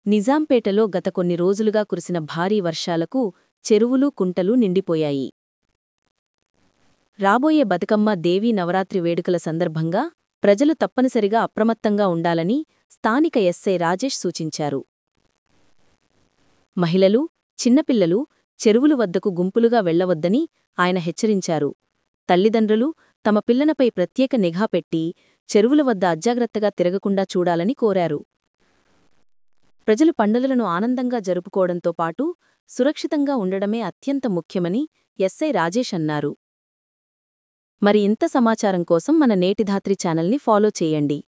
నిజాంపేటలో గత కొన్ని రోజులుగా కురిసిన భారీ వర్షాలకు చెరువులు కుంటలు నిండిపోయాయి రాబోయే బతుకమ్మ దేవీ నవరాత్రి వేడుకల సందర్భంగా ప్రజలు తప్పనిసరిగా అప్రమత్తంగా ఉండాలని స్థానిక ఎస్ఐ రాజేష్ సూచించారు మహిళలు చిన్నపిల్లలు చెరువులు వద్దకు గుంపులుగా వెళ్లవద్దని ఆయన హెచ్చరించారు తల్లిదండ్రులు తమ పిల్లనపై ప్రత్యేక నిఘా పెట్టి చెరువుల వద్ద అజాగ్రత్తగా తిరగకుండా చూడాలని కోరారు ప్రజలు పండుగలను ఆనందంగా జరుపుకోవడంతో పాటు సురక్షితంగా ఉండడమే అత్యంత ముఖ్యమని ఎస్ఐ రాజేష్ అన్నారు మరి ఇంత సమాచారం కోసం మన నేటిధాత్రి ఛానల్ని ఫాలో చేయండి